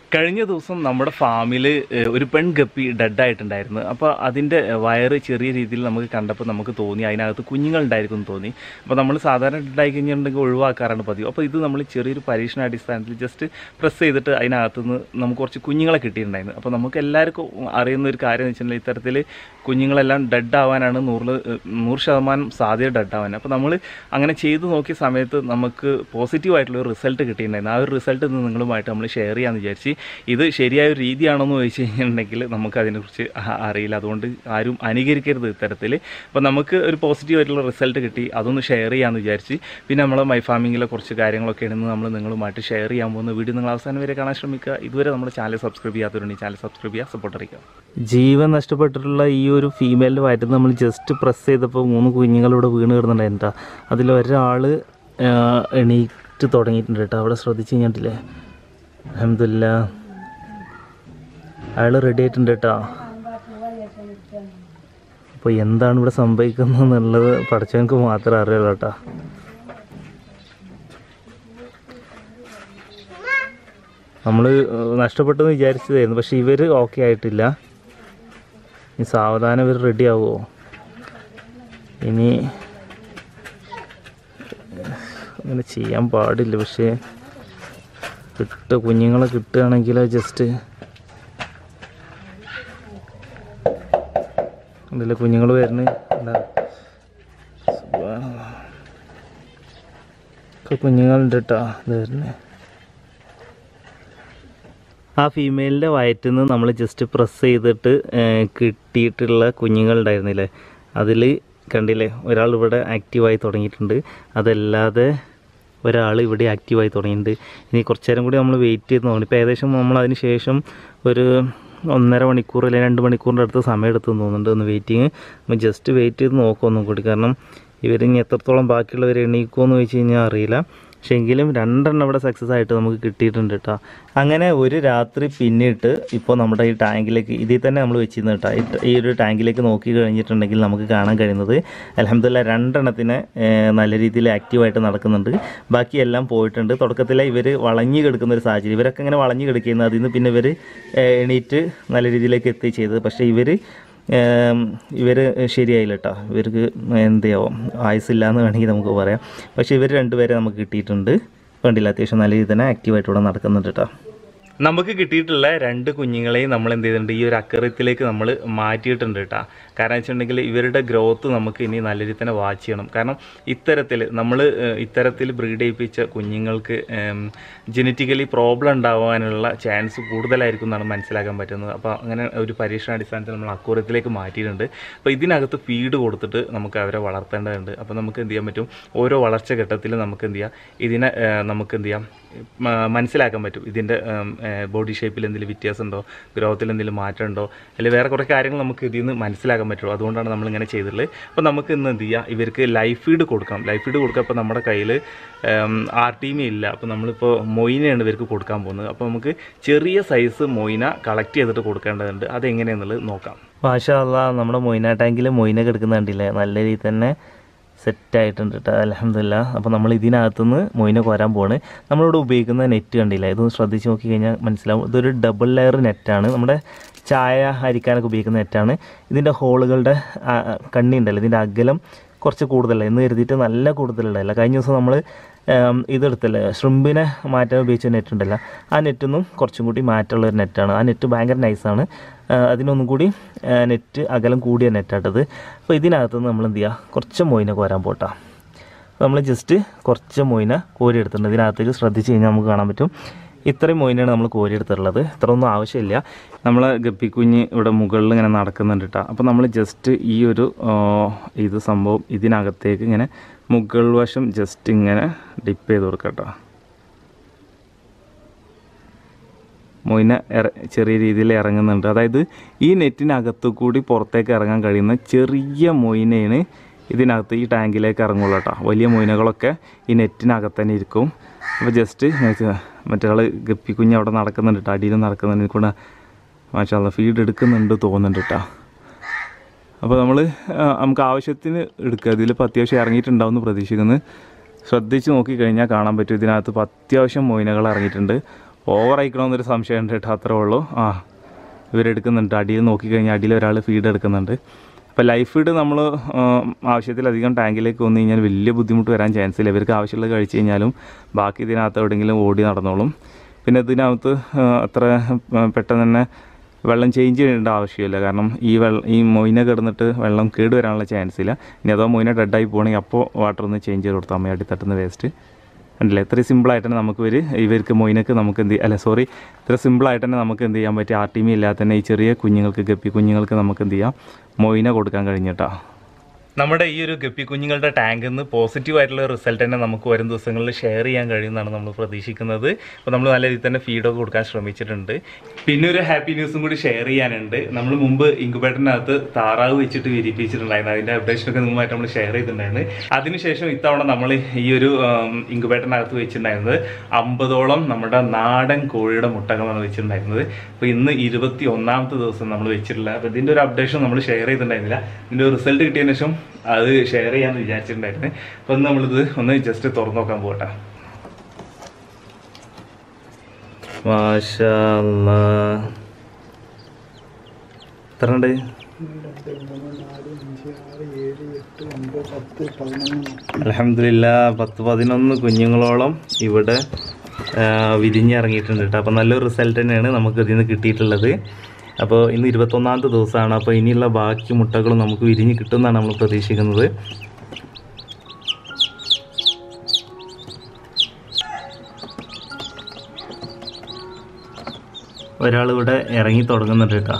കഴിഞ്ഞ ദിവസം നമ്മുടെ ഫാമിൽ ഒരു പെൺ ഗപ്പി ഡെഡായിട്ടുണ്ടായിരുന്നു അപ്പോൾ അതിൻ്റെ വയറ് ചെറിയ രീതിയിൽ നമുക്ക് കണ്ടപ്പോൾ നമുക്ക് തോന്നി അതിനകത്ത് കുഞ്ഞുങ്ങൾ ഉണ്ടായിരിക്കും എന്ന് തോന്നി അപ്പോൾ നമ്മൾ സാധാരണ ഡെഡായി കഴിഞ്ഞിട്ടുണ്ടെങ്കിൽ ഒഴിവാക്കാറാണ് പതിവ് അപ്പോൾ ഇത് നമ്മൾ ചെറിയൊരു പരീക്ഷണ അടിസ്ഥാനത്തിൽ ജസ്റ്റ് പ്രസ് ചെയ്തിട്ട് അതിനകത്ത് നിന്ന് നമുക്ക് കുറച്ച് കുഞ്ഞുങ്ങളെ കിട്ടിയിട്ടുണ്ടായിരുന്നു അപ്പോൾ നമുക്ക് എല്ലാവർക്കും അറിയുന്ന ഒരു കാര്യം എന്ന് വെച്ചിട്ടുണ്ടെങ്കിൽ ഇത്തരത്തിൽ കുഞ്ഞുങ്ങളെല്ലാം ഡെഡ് ആവാനാണ് നൂറിൽ നൂറ് ശതമാനം സാധ്യത ഡെഡ് ആവാൻ അപ്പോൾ നമ്മൾ അങ്ങനെ ചെയ്തു നോക്കിയ സമയത്ത് നമുക്ക് പോസിറ്റീവ് ആയിട്ടുള്ള ഒരു റിസൾട്ട് കിട്ടിയിട്ടുണ്ടായിരുന്നു ആ ഒരു റിസൾട്ട് ഇന്ന് നിങ്ങളുമായിട്ട് നമ്മൾ ഷെയർ ചെയ്യാമെന്ന് വിചാരിച്ച് ഇത് ശരിയായ ഒരു രീതിയാണോ എന്ന് ചോദിച്ചു കഴിഞ്ഞിട്ടുണ്ടെങ്കിൽ നമുക്ക് അതിനെക്കുറിച്ച് അ- അറിയില്ല അതുകൊണ്ട് ആരും അനുകരിക്കരുത് ഇത്തരത്തിൽ അപ്പോൾ നമുക്ക് ഒരു പോസിറ്റീവ് ആയിട്ടുള്ള റിസൾട്ട് കിട്ടി അതൊന്ന് ഷെയർ ചെയ്യാമെന്ന് വിചാരിച്ച് പിന്നെ നമ്മൾ മൈ ഫാമിങ്ങിലെ കുറച്ച് കാര്യങ്ങളൊക്കെ ഇന്ന് നമ്മൾ നിങ്ങളുമായിട്ട് ഷെയർ ചെയ്യാൻ പോകുന്ന വീഡിയോ നിങ്ങൾ അവസാനം വരെ കാണാൻ ശ്രമിക്കുക ഇതുവരെ നമ്മുടെ ചാനൽ സബ്സ്ക്രൈബ് ചെയ്യാത്തവരുണ്ടെങ്കിൽ ചാനൽ സബ്സ്ക്രൈബ് ചെയ്യുക സപ്പോർട്ട് അറിയിക്കുക ജീവൻ നഷ്ടപ്പെട്ടിട്ടുള്ള ഈ ഒരു ഫീമെയിലിൻ്റെ വയറ്റിൽ നമ്മൾ ജസ്റ്റ് പ്രസ് ചെയ്തപ്പോൾ മൂന്ന് കുഞ്ഞുങ്ങൾ ഇവിടെ വീണ് കിടന്നിട്ടുണ്ടായിരുന്നു കേട്ടോ അതിലൊരാൾ എണീറ്റ് തുടങ്ങിയിട്ടുണ്ട് കേട്ടോ അവിടെ ശ്രദ്ധിച്ച് കഴിഞ്ഞിട്ടില്ലേ അഹമ്മദില്ല അയാൾ റെഡി ആയിട്ടുണ്ട് കേട്ടോ അപ്പോൾ എന്താണ് ഇവിടെ സംഭവിക്കുന്നത് എന്നുള്ളത് പഠിച്ചവർക്ക് മാത്രമേ അറിയുള്ളൂ കേട്ടോ നമ്മൾ നഷ്ടപ്പെട്ടെന്ന് വിചാരിച്ചതായിരുന്നു പക്ഷെ ഇവർ ഓക്കെ ആയിട്ടില്ല ഇനി സാവധാനം ഇവർ റെഡി ആവുമോ ഇനി അങ്ങനെ ചെയ്യാൻ പാടില്ല പക്ഷേ കിട്ട കുഞ്ഞുങ്ങളെ കിട്ടുകയാണെങ്കിൽ ജസ്റ്റ് ഉണ്ടല്ലേ കുഞ്ഞുങ്ങൾ വരുന്നത് ഒക്കെ കുഞ്ഞുങ്ങളുണ്ട് കേട്ടോ ഇത് വരുന്നത് ആ ഫീമെയിലിൻ്റെ വയറ്റിൽ നിന്ന് നമ്മൾ ജസ്റ്റ് പ്രസ് ചെയ്തിട്ട് ഏർ, കിട്ടിയിട്ടുള്ള കുഞ്ഞുങ്ങളുണ്ടായിരുന്നില്ലേ അതിൽ കണ്ടില്ലേ ഒരാൾ ഇവിടെ ആക്റ്റീവായി തുടങ്ങിയിട്ടുണ്ട് അതല്ലാതെ ഒരാൾ ഇവിടെ ആക്റ്റീവായി തുടങ്ങിയിട്ടുണ്ട് ഇനി കുറച്ച് നേരം കൂടി നമ്മൾ വെയിറ്റ് ചെയ്ത് നോക്കണം ഇപ്പോൾ ഏകദേശം നമ്മൾ അതിന് ശേഷം ഒരു ഒന്നര മണിക്കൂർ അല്ലെങ്കിൽ രണ്ട് മണിക്കൂറിൻ്റെ അടുത്ത് സമയം എടുത്തെന്ന് തോന്നുന്നുണ്ട് ഒന്ന് വെയിറ്റിങ് നമ്മൾ ജസ്റ്റ് വെയിറ്റ് ചെയ്ത് നോക്കാം ഒന്നും കൂടി കാരണം ഇവർ ഇനി എത്രത്തോളം ബാക്കിയുള്ളവർ എണീക്കുമോ എന്ന് ചോദിച്ചു കഴിഞ്ഞാൽ അറിയില്ല പക്ഷെ എങ്കിലും രണ്ടെണ്ണം ഇവിടെ സക്സസ് ആയിട്ട് നമുക്ക് കിട്ടിയിട്ടുണ്ട് കേട്ടോ അങ്ങനെ ഒരു രാത്രി പിന്നിട്ട് ഇപ്പോൾ നമ്മുടെ ഈ ടാങ്കിലേക്ക് ഇതിൽ തന്നെ നമ്മൾ വെച്ചിരുന്നു കേട്ടോ ഈ ട- ഈ ഒരു ടാങ്കിലേക്ക് നോക്കി കഴിഞ്ഞിട്ടുണ്ടെങ്കിൽ നമുക്ക് കാണാൻ കഴിയുന്നത് അലഹമില്ല രണ്ടെണ്ണത്തിന് ഏർ, നല്ല രീതിയിൽ ആക്റ്റീവായിട്ട് നടക്കുന്നുണ്ട് ബാക്കിയെല്ലാം പോയിട്ടുണ്ട് തുടക്കത്തിലെ ഇവർ വളഞ്ഞു കിടക്കുന്ന ഒരു സാഹചര്യം ഇവരൊക്കെ ഇങ്ങനെ വളഞ്ഞു കിടക്കുന്നത് അതിൽ നിന്ന് പിന്നെ ഇവർ എണീറ്റ് നല്ല രീതിയിലേക്ക് എത്തി ചെയ്തത് പക്ഷേ ഇവർ ഇവർ ശരിയായില്ല കേട്ടോ ഇവർക്ക് എന്തെയാവും ആയുസില്ല എന്ന് വേണമെങ്കിൽ നമുക്ക് പറയാം പക്ഷേ ഇവർ രണ്ടുപേരെ നമുക്ക് കിട്ടിയിട്ടുണ്ട് വേണ്ടില്ല അത്യാവശ്യം നല്ല രീതിയിൽ തന്നെ ആക്റ്റീവായിട്ട് ഇവിടെ നടക്കുന്നുണ്ട് കേട്ടോ നമുക്ക് കിട്ടിയിട്ടുള്ള രണ്ട് കുഞ്ഞുങ്ങളെയും നമ്മൾ എന്ത് ചെയ്തിട്ടുണ്ട് ഈ ഒരു അക്കറത്തിലേക്ക് നമ്മൾ മാറ്റിയിട്ടുണ്ട് കേട്ടോ കാരണം വെച്ചിട്ടുണ്ടെങ്കിൽ ഇവരുടെ ഗ്രോത്ത് നമുക്ക് ഇനി നല്ല രീതിയിൽ തന്നെ വാച്ച് ചെയ്യണം കാരണം ഇത്തരത്തിൽ നമ്മൾ ഇത്തരത്തിൽ ബ്രീഡ് ചെയ്യിപ്പിച്ച കുഞ്ഞുങ്ങൾക്ക് ജനറ്റിക്കലി പ്രോബ്ലം ഉണ്ടാവാനുള്ള ചാൻസ് കൂടുതലായിരിക്കും എന്നാണ് മനസ്സിലാക്കാൻ പറ്റുന്നത് അപ്പോൾ അങ്ങനെ ഒരു പരീക്ഷണ അടിസ്ഥാനത്തിൽ നമ്മൾ അക്കൂറത്തിലേക്ക് മാറ്റിയിട്ടുണ്ട് അപ്പോൾ ഇതിനകത്ത് ഫീഡ് കൊടുത്തിട്ട് നമുക്ക് അവരെ വളർത്തേണ്ടതുണ്ട് അപ്പോൾ നമുക്ക് എന്ത് ചെയ്യാൻ പറ്റും ഓരോ വളർച്ച ഘട്ടത്തിൽ നമുക്ക് എന്ത് ചെയ്യാം ഇതിനെ ആ, നമുക്ക് എന്ത് ചെയ്യാം മ- മനസ്സിലാക്കാൻ പറ്റും ഇതിൻ്റെ ബോഡി ഷേപ്പിൽ എന്തെങ്കിലും വ്യത്യാസമുണ്ടോ ഗ്രോത്തിൽ എന്തെങ്കിലും മാറ്റമുണ്ടോ അല്ലെങ്കിൽ വേറെ കുറേ കാര്യങ്ങൾ നമുക്ക് ഇതിൽ നിന്ന് മനസ്സിലാക്കാൻ പറ്റുള്ളൂ അതുകൊണ്ടാണ് നമ്മൾ ഇങ്ങനെ ചെയ്തിട്ടുള്ളത് അപ്പോൾ നമുക്ക് ഇന്ന് എന്ത് ചെയ്യാം ഇവർക്ക് ലൈഫ് ഫീഡ് കൊടുക്കാം ലൈഫ് ഫീഡ് കൊടുക്കുക അപ്പോൾ നമ്മുടെ കയ്യിൽ ആർ ടി മി ഇല്ല അപ്പോൾ നമ്മളിപ്പോൾ മൊയിനയാണ് ഇവർക്ക് കൊടുക്കാൻ പോകുന്നത് അപ്പോൾ നമുക്ക് ചെറിയ സൈസ് മൊയിന കളക്ട് ചെയ്തിട്ട് കൊടുക്കേണ്ടതുണ്ട് അതെങ്ങനെയാണെന്നുള്ളത് നോക്കാം മാഷാ അല്ലാ നമ്മുടെ മൊയിന ടാങ്കിൽ മൊയിന കിടക്കുന്ന കണ്ടില്ലേ നല്ല രീതിയിൽ തന്നെ സെറ്റായിട്ടുണ്ട് കേട്ടോ അലഹമില്ല അപ്പോൾ നമ്മൾ ഇതിനകത്തുനിന്ന് മൊയിനെ കോരാൻ പോവാണ് നമ്മളിവിടെ ഉപയോഗിക്കുന്ന നെറ്റ് കണ്ടില്ല ഇതൊന്ന് ശ്രദ്ധിച്ച് നോക്കി കഴിഞ്ഞാൽ മനസ്സിലാവും ഇതൊരു ഡബിൾ ലെയർ നെറ്റാണ് നമ്മുടെ ചായ അരിക്കാനൊക്കെ ഉപയോഗിക്കുന്ന നെറ്റാണ് ഇതിൻ്റെ ഹോളുകളുടെ ആ, ആ, കണ്ണി ഉണ്ടല്ലോ ഇതിൻ്റെ അകലം കുറച്ച് കൂടുതലല്ല എന്ന് കരുതിയിട്ട് നല്ല കൂടുതലുണ്ടായില്ല കഴിഞ്ഞ ദിവസം നമ്മൾ ഇതെടുത്തല്ലേ ഷ്രിമ്പിനെ മാറ്റാൻ ഉപയോഗിച്ച നെറ്റ് ഉണ്ടല്ലോ ആ നെറ്റൊന്നും കുറച്ചും കൂടി മാറ്റമുള്ള ഒരു നെറ്റാണ് ആ നെറ്റ് ഭയങ്കര നൈസാണ് അതിനൊന്നും കൂടി ആ, നെറ്റ് അകലം കൂടിയ നെറ്റാട്ടത് അപ്പോൾ ഇതിനകത്തുനിന്ന് നമ്മൾ എന്ത് ചെയ്യുക കുറച്ച് മൊയിനെ കോരാൻ പോട്ടാ നമ്മൾ ജസ്റ്റ് കുറച്ച് മൊയിന കോരിയെടുത്തിട്ടുണ്ട് ഇതിനകത്തേക്ക് ശ്രദ്ധിച്ച് കഴിഞ്ഞാൽ നമുക്ക് കാണാൻ പറ്റും ഇത്രയും മൊയിനാണ് നമ്മൾ കോരിയെടുത്തിട്ടുള്ളത് ഇത്ര ഒന്നും ആവശ്യമില്ല നമ്മൾ ഗപ്പിക്കുഞ്ഞ് ഇവിടെ മുകളിൽ ഇങ്ങനെ നടക്കുന്നുണ്ട് കേട്ടോ അപ്പോൾ നമ്മൾ ജസ്റ്റ് ഈ ഒരു ആ, ഇത് സംഭവം ഇതിനകത്തേക്ക് ഇങ്ങനെ മുകൾ വശം ജസ്റ്റ് ഇങ്ങനെ ഡിപ്പ് ചെയ്ത് കൊടുക്കാം കേട്ടോ മൊയിന ഇറ ചെറിയ രീതിയിൽ ഇറങ്ങുന്നുണ്ട് അതായത് ഈ നെറ്റിനകത്തു കൂടി പുറത്തേക്ക് ഇറങ്ങാൻ കഴിയുന്ന ചെറിയ മൊയിനയാണ് ഇതിനകത്ത് ഈ ടാങ്കിലേക്ക് ഇറങ്ങുള്ളൂ കേട്ടോ വലിയ മൊയിനകളൊക്കെ ഈ നെറ്റിനകത്ത് തന്നെ ഇരിക്കും അപ്പോൾ ജസ്റ്റ് മറ്റേ ആൾ ഗപ്പി കുഞ്ഞ് അവിടെ നടക്കുന്നുണ്ട് കേട്ടോ അടിയിൽ നടക്കുന്നുണ്ട് ഇതിൽ കൂടെ മാഷാല്ല ഫീഡ് എടുക്കുന്നുണ്ട് തോന്നുന്നുണ്ട് കേട്ടോ അപ്പോൾ നമ്മൾ നമുക്ക് ആവശ്യത്തിന് എടുക്കുക ഇതിലിപ്പോൾ അത്യാവശ്യം ഇറങ്ങിയിട്ടുണ്ടാവുമെന്ന് പ്രതീക്ഷിക്കുന്നു ശ്രദ്ധിച്ച് നോക്കിക്കഴിഞ്ഞാൽ കാണാൻ പറ്റും ഇതിനകത്ത് ഇപ്പോൾ അത്യാവശ്യം മൊയിനകൾ ഇറങ്ങിയിട്ടുണ്ട് ഓവർ ആയിക്കണമെന്നൊരു സംശയമുണ്ട് കേട്ടോ അത്രേ ഉള്ളൂ ആ ഇവരെടുക്കുന്നുണ്ട് അടിയിൽ നോക്കിക്കഴിഞ്ഞാൽ അടിയിൽ ഒരാൾ ഫീഡ് എടുക്കുന്നുണ്ട് അപ്പോൾ ലൈഫ് ഫീഡ് നമ്മൾ ആവശ്യത്തിലധികം ടാങ്കിലേക്ക് വന്നു കഴിഞ്ഞാൽ വലിയ ബുദ്ധിമുട്ട് വരാൻ ചാൻസ് ഇല്ല ഇവർക്ക് ആവശ്യമുള്ളത് കഴിച്ച് കഴിഞ്ഞാലും ബാക്കി ഇതിനകത്ത് എവിടെയെങ്കിലും ഓടി നടന്നോളും പിന്നെ ഇതിനകത്ത് ആ, അത്ര ആ, പെട്ടെന്ന് തന്നെ വെള്ളം ചേഞ്ച് ചെയ്യേണ്ട ആവശ്യമില്ല കാരണം ഈ വെള്ളം ഈ മൊയിന കിടന്നിട്ട് വെള്ളം കേട് വരാനുള്ള ചാൻസ് ഇല്ല ഇനി അഥവാ മൊയിന ഡെഡായി പോകണമെങ്കിൽ അപ്പോൾ വാട്ടർ ഒന്ന് ചേഞ്ച് ചെയ്ത് കൊടുത്താൽ മതി അടിത്തട്ടുന്ന വേസ്റ്റ് ഉണ്ടല്ലേ ഇത്രയും സിമ്പിളായിട്ട് തന്നെ നമുക്ക് ഇവർ ഇവർക്ക് മൊയിനക്ക് നമുക്ക് എന്ത് അല്ല സോറി ഇത്ര സിമ്പിളായിട്ട് തന്നെ നമുക്ക് എന്ത് ചെയ്യാൻ പറ്റും ആർ ടി മി ഇല്ലാതെ തന്നെ ഈ ചെറിയ കുഞ്ഞുങ്ങൾക്ക് ഗപ്പി കുഞ്ഞുങ്ങൾക്ക് നമുക്ക് എന്ത് ചെയ്യാം മൊയിന കൊടുക്കാൻ കഴിഞ്ഞിട്ടാ നമ്മുടെ ഈ ഒരു ഗപ്പി കുഞ്ഞുങ്ങളുടെ ടാങ്കിൽ നിന്ന് പോസിറ്റീവ് ആയിട്ടുള്ള റിസൾട്ട് തന്നെ നമുക്ക് വരും ദിവസങ്ങളിൽ ഷെയർ ചെയ്യാൻ കഴിയുമെന്നാണ് നമ്മൾ പ്രതീക്ഷിക്കുന്നത് അപ്പോൾ നമ്മൾ നല്ല രീതിയിൽ തന്നെ ഫീഡൊക്കെ കൊടുക്കാൻ ശ്രമിച്ചിട്ടുണ്ട് പിന്നെ ഒരു ഹാപ്പി ന്യൂസും കൂടി ഷെയർ ചെയ്യാനുണ്ട് നമ്മൾ മുമ്പ് ഇൻക്യുബേറ്ററിനകത്ത് താറാവ് വെച്ചിട്ട് വിരിപ്പിച്ചിട്ടുണ്ടായിരുന്നു അതിൻ്റെ അപ്ഡേഷനൊക്കെ നിങ്ങളുമായിട്ട് നമ്മൾ ഷെയർ ചെയ്തിട്ടുണ്ടായിരുന്നു അതിനുശേഷം ഇത്തവണ നമ്മൾ ഈ ഒരു ഇൻക്യുബേറ്ററിനകത്ത് വെച്ചിട്ടുണ്ടായിരുന്നത് അമ്പതോളം നമ്മുടെ നാടൻ കോഴിയുടെ മുട്ടകളാണ് വെച്ചിട്ടുണ്ടായിരുന്നത് അപ്പോൾ ഇന്ന് ഇരുപത്തി ഒന്നാമത്തെ ദിവസം നമ്മൾ വെച്ചിട്ടില്ല അപ്പോൾ ഇതിൻ്റെ ഒരു അപ്ഡേഷൻ നമ്മൾ ഷെയർ ചെയ്തിട്ടുണ്ടായിരുന്നില്ല ഇതിൻ്റെ റിസൾട്ട് കിട്ടിയതിന് ശേഷം അത് ഷെയർ ചെയ്യാമെന്ന് വിചാരിച്ചിട്ടുണ്ടായിരുന്നു അപ്പോൾ ഇന്ന് നമ്മളിത് ഒന്ന് ജസ്റ്റ് തുറന്നു നോക്കാൻ പോകട്ടെ മാഷാ എത്ര ഉണ്ട് അലഹമില്ല പത്ത് പതിനൊന്ന് കുഞ്ഞുങ്ങളോളം ഇവിടെ ആ, വിരിഞ്ഞിറങ്ങിയിട്ടുണ്ട് കേട്ടോ അപ്പോൾ നല്ലൊരു റിസൾട്ട് തന്നെയാണ് നമുക്ക് ഇതിൽ നിന്ന് കിട്ടിയിട്ടുള്ളത് അപ്പോൾ ഇന്ന് ഇരുപത്തൊന്നാമത്തെ ദിവസമാണ് അപ്പോൾ ഇനിയുള്ള ബാക്കി മുട്ടകളും നമുക്ക് വിരിഞ്ഞ് കിട്ടുമെന്നാണ് നമ്മൾ പ്രതീക്ഷിക്കുന്നത് ഒരാൾ ഇവിടെ ഇറങ്ങി തുടങ്ങുന്നുണ്ട് കേട്ടോ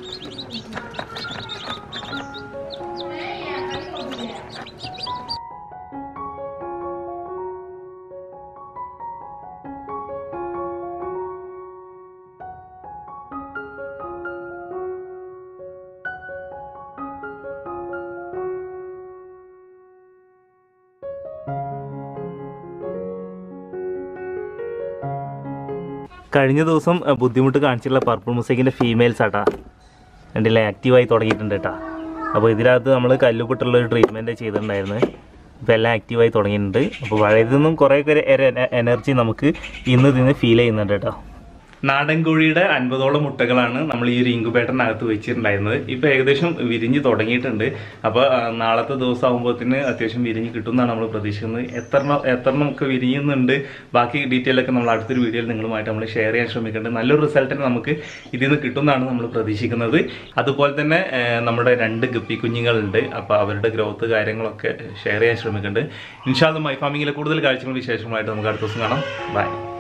കഴിഞ്ഞ ദിവസം അഹ്, ബുദ്ധിമുട്ട് കാണിച്ചിട്ടുള്ള പർപ്പിൾ മുസൈക്കിൻ്റെ ഫീമെയിൽസ് ആട്ടാ കണ്ടില്ലേ ആക്റ്റീവായി തുടങ്ങിയിട്ടുണ്ട് കേട്ടോ അപ്പോൾ ഇതിനകത്ത് നമ്മൾ കല്ലുപെട്ടുള്ള ഒരു ട്രീറ്റ്മെൻറ്റ് ചെയ്തിട്ടുണ്ടായിരുന്നു ഇപ്പോൾ എല്ലാം ആക്റ്റീവായി തുടങ്ങിയിട്ടുണ്ട് അപ്പോൾ പഴയതിൽ നിന്നും കുറേയൊക്കെ ഒരു എനർജി നമുക്ക് ഇന്ന് ഇതിന് ഫീൽ ചെയ്യുന്നുണ്ട് കേട്ടോ നാടൻ കോഴിയുടെ അൻപതോളം മുട്ടകളാണ് നമ്മൾ ഈ ഒരു ഇൻക്യുബേറ്ററിനകത്ത് വെച്ചിട്ടുണ്ടായിരുന്നത് ഇപ്പോൾ ഏകദേശം വിരിഞ്ഞ് തുടങ്ങിയിട്ടുണ്ട് അപ്പോൾ ആ, നാളത്തെ ദിവസം ആകുമ്പോഴത്തേന് അത്യാവശ്യം വിരിഞ്ഞ് കിട്ടുമെന്നാണ് നമ്മൾ പ്രതീക്ഷിക്കുന്നത് എത്ര എത്രണ്ണം ഒക്കെ വിരിയുന്നുണ്ട് ബാക്കി ഡീറ്റെയിൽ ഒക്കെ നമ്മൾ അടുത്തൊരു വീഡിയോയിൽ നിങ്ങളുമായിട്ട് നമ്മൾ ഷെയർ ചെയ്യാൻ ശ്രമിക്കുന്നുണ്ട് നല്ലൊരു റിസൾട്ടിന് നമുക്ക് ഇതിൽ നിന്ന് കിട്ടുമെന്നാണ് നമ്മൾ പ്രതീക്ഷിക്കുന്നത് അതുപോലെ തന്നെ ആ, നമ്മുടെ രണ്ട് ഗപ്പി കുഞ്ഞുങ്ങളുണ്ട് അപ്പോൾ അവരുടെ ഗ്രോത്ത് കാര്യങ്ങളൊക്കെ ഷെയർ ചെയ്യാൻ ശ്രമിക്കുന്നുണ്ട് ഇൻഷാല് മൈ ഫാമിങ്ങിലെ കൂടുതൽ കാഴ്ചകളും വിശേഷങ്ങളായിട്ട് നമുക്ക് അടുത്ത ദിവസം കാണാം ബൈ